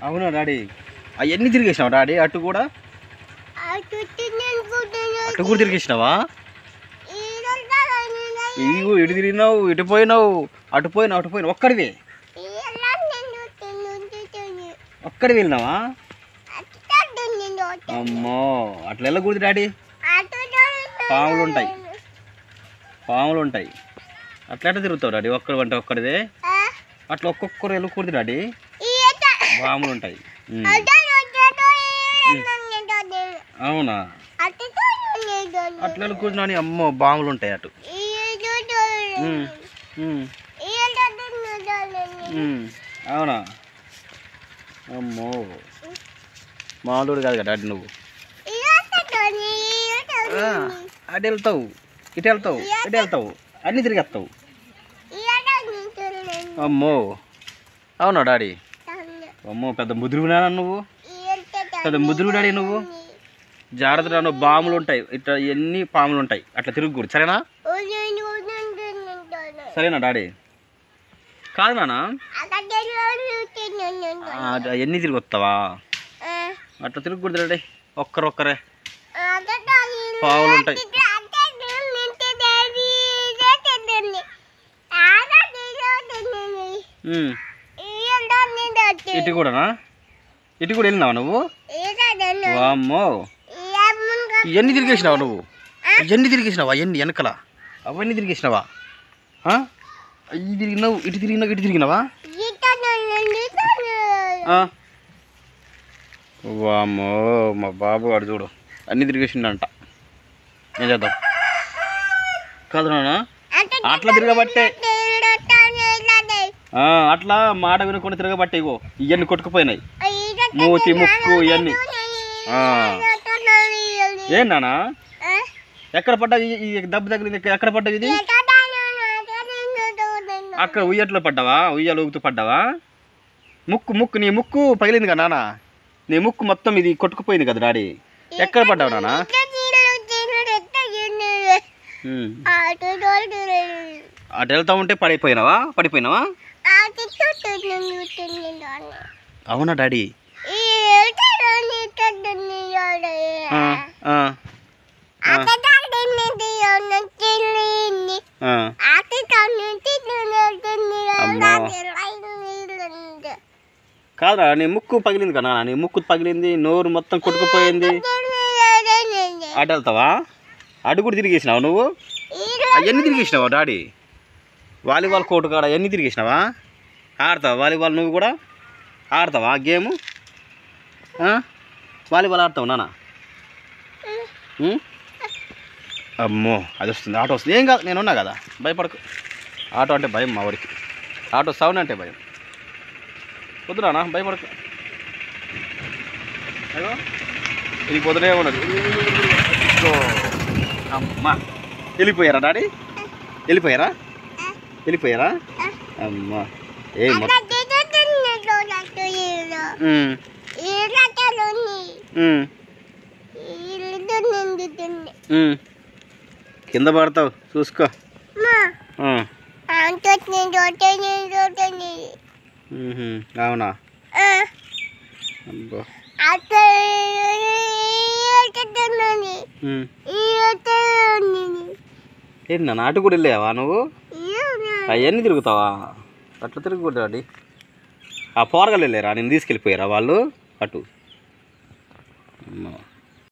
అవునా డాడీ అవన్నీ తిరిగేసినావు డాడీ అటు కూడా అటు కూడా తిరిగేసినావా ఇదిగో ఇటు తిరిగినావు ఇటు పోయినావు అటు పోయినావు అటు పోయినావు ఒక్కడివి ఒక్కడి వెళ్ళినావా అమ్మో అట్లా వెళ్ళకూడదు డాడీ పాములు ఉంటాయి పాములు ఉంటాయి అట్లా ఎట్లా తిరుగుతావు డాడీ ఒక్కడి అంటే ఒక్కడిదే అట్లా ఒక్కొక్కరు వెళ్ళకూడదు డాడీ పాములు ఉంటాయి ఉమ్. అవునా అట్లా వెళ్ళకూడదు నాని అమ్మో బాములు ఉంటాయి అటు ఉమ్, ఉమ్, ఉమ్. అవునా అమ్మో మామూలు కాదు కదా డాడీ నువ్వు ఆ, అటు వెళ్తావు ఇటు వెళ్తావు ఇటు వెళ్తావు అన్నీ తిరిగేస్తావు అమ్మో అవునా డాడీ అమ్మో పెద్ద ముదురునా నువ్వు పెద్ద ముదురు డాడీ నువ్వు జాగ్రత్త నువ్వు బాములు ఉంటాయి ఇట్లా ఎన్ని పాములు ఉంటాయి అట్లా తిరగకూడదు సరేనా సరేనా డాడీ కాదు నాన్న ఎన్ని తిరిగి వస్తావా అట్లా తిరగకూడదు డాడీ ఒక్కరొక్కరే పావులు ఉంటాయి ఉమ్. ఇటు కూడానా ఇటు కూడా వెళ్ళినావా నువ్వు వామ్మో ఇవన్నీ తిరిగేసినావా నువ్వు ఇవన్నీ తిరిగేసినావా అవన్నీ వెనకల అవన్నీ తిరిగేసినావా ఆ? అవి తిరిగినావు ఇటు తిరిగినావు ఇటు తిరిగినావా ఆ? వామ్మో మా బాబు వాడు చూడు అన్నీ తిరిగేసిండంట ఏం చేద్దాం కాదు నాన్న అట్లా తిరగబట్టే ఆ, అట్లా మాట వినకుండా తిరగబట్టే ఇగో ఇవన్నీ కొట్టుకుపోయినాయి మూతి ముక్కు ఇవన్నీ ఆ. ఏం నాన్న ఎక్కడ పడ్డావు ఈ- ఈ దెబ్బ తగిలింది ఎక్కడ- ఎక్కడ పడ్డావు ఇది అక్కడ ఉయ్యట్లో పడ్డావా ఉయ్యాలు ఊగుతూ పడ్డావా ముక్కు ముక్కు నీ ముక్కు పగిలింది కదా నాన్న నీ ముక్కు మొత్తం ఇది కొట్టుకుపోయింది కదా డాడీ ఎక్కడ పడ్డావు నాన్న ఉమ్. అటు వెళ్తా ఉంటే పడిపోయినావా పడిపోయినావా అవునా డాడీ ఆ, ఆ, ఆ, ఆ. కాదురా నీ ముక్కు పగిలింది కదా నాన్న నీ ముక్కు పగిలింది నోరు మొత్తం కొట్టుకుపోయింది అటు వెళ్తావా అటు కూడా తిరిగేసినావు నువ్వు అవన్నీ తిరిగేసినావా డాడీ వాలీబాల్ కోర్టు కాడ అవన్నీ తిరిగేసినావా ఆడతావా వాలీబాల్ నువ్వు కూడా ఆడతావా గేము ఆ? వాలీబాల్ ఆడతావు నాన్న ఉం? అమ్మో అది వస్తుంది ఆటో వస్తుంది ఏం కాదు నేను ఉన్నా కదా భయపడకు ఆటో అంటే భయం మా వాడికి ఆటో సౌండ్ అంటే భయం వద్దు నాన్న భయపడకు అయ్యో ఇది పొద్దునే ఉన్నది ఇదిగో. అమ్మా వెళ్ళిపోయారా డాడీ వెళ్ళిపోయారా వెళ్ళిపోయారా అమ్మా ఏ మొత్తం ఉమ్, ఉమ్, ఉమ్. కింద పడతావు చూసుకో ఆ, ఉహుం, అవునా అబ్బో ఉమ్. ఏంటి నాన్న అటు కూడా వెళ్ళావా నువ్వు అవన్నీ తిరుగుతావా అట్లా తిరగకూడదు డాడీ ఆ పోరగాళ్ళు వెళ్ళారా నేను తీసుకెళ్ళిపోయారా వాళ్ళు అటు అమ్మో.